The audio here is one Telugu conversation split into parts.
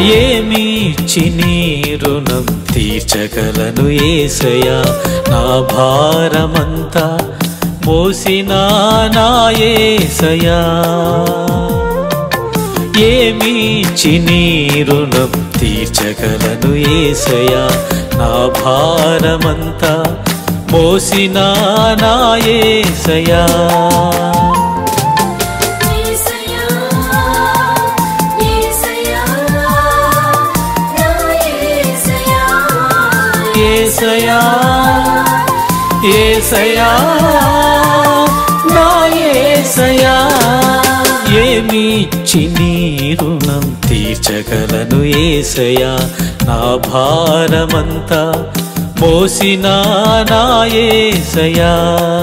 ఏమిచ్చి నీ రుణం తీర్చగలను ఏసయా నా భారమంతా మోసిన నా ఏసయా ఏమిచ్చి నీ రుణం తీర్చగలను ఏసయా నా భారమంతా మోసిన నా ఏసయా యేసయ్యా యేసయ్యా నా యేసయ్యా ఏసయా ఏసయా నా ఏసయా ఏమిచ్చి నీ రుణం తీర్చగలను ఏసయా నా భారమంతా మోసిన నా ఏసయా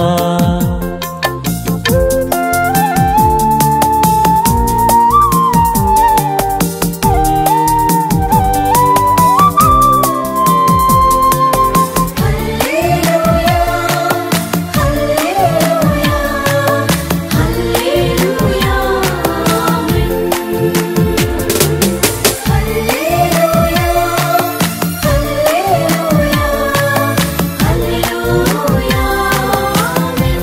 హల్లెలూయా హల్లెలూయా హల్లెలూయా ఆమేన్ హల్లెలూయా హల్లెలూయా హల్లెలూయా ఆమేన్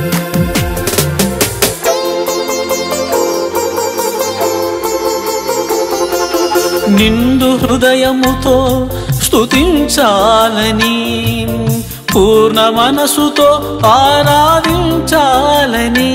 నిండు హృదయముతో స్తుతించాలని పూర్ణ మనసుతో ఆరాధించాలని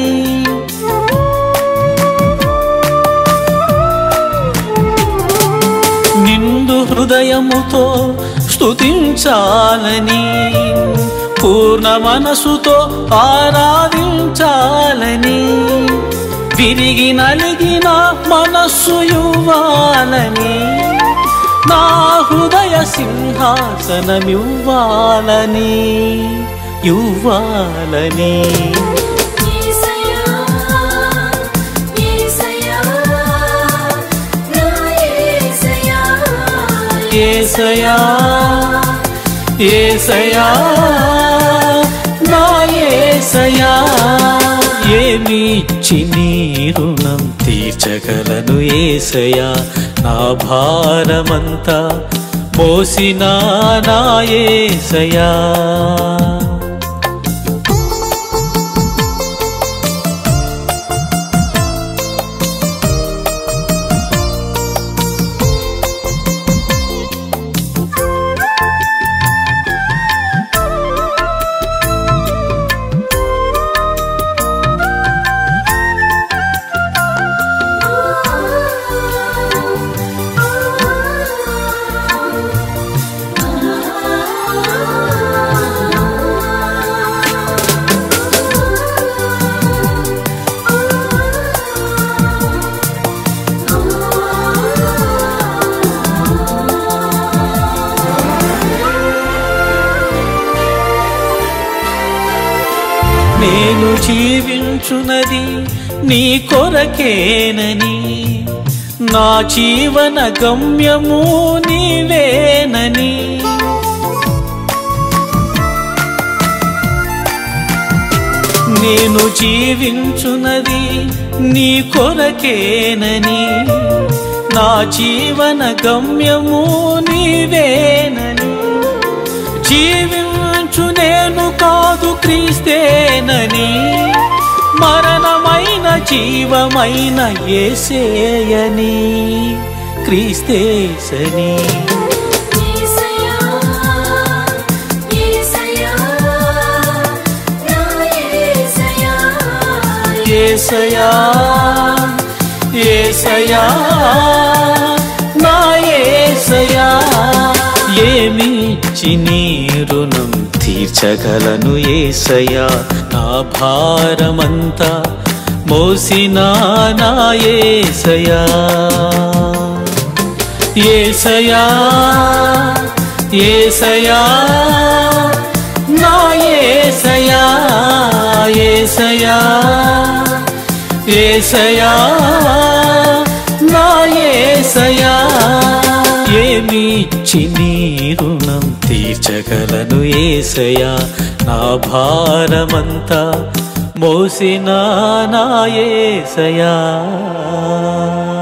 నిండు హృదయముతో స్తుతించాలని పూర్ణ మనసుతో ఆరాధించాలని విరిగి నలిగిన మనస్సు ఇవ్వాలని నా హృదయ సింహాసనమివ్వాలని ఇవ్వాలని యేసయ్యా యేసయ్యా నా యేసయ్యా ఏసయా ఏసయా నా ఏసయా ఏమిచ్చి నీ రుణం తీర్చగలను ఏసయా నా భారమంతా మోసిన నా ఏసయా నేను జీవించునది నీ కొరకేనని నా జీవన గమ్యము నీవేనని నేను జీవించునది నీ కొరకేనని నా జీవన గమ్యము నీవేనని జీవించు నేను కాదు క్రీస్తేనని మరణమైన జీవమైన ఏసేయని క్రీస్తేసని యేసయ్యా యేసయ్యా నా యేసయ్యా ఏసయా ఏసయా నా ఏసయా ఏమిచ్చి నీ రుణం తీర్చగలను ఏసయా నా భారమంతా మోసిన నా ఏసయా ఏసయా ఏసయా నా ఏసయా ఏసయా ఏసయా నా ఏసయా ఏమిచ్చి నీ రుణం తీర్చగలను ఏసయా నా భారమంతా మోసిన నా ఏసయా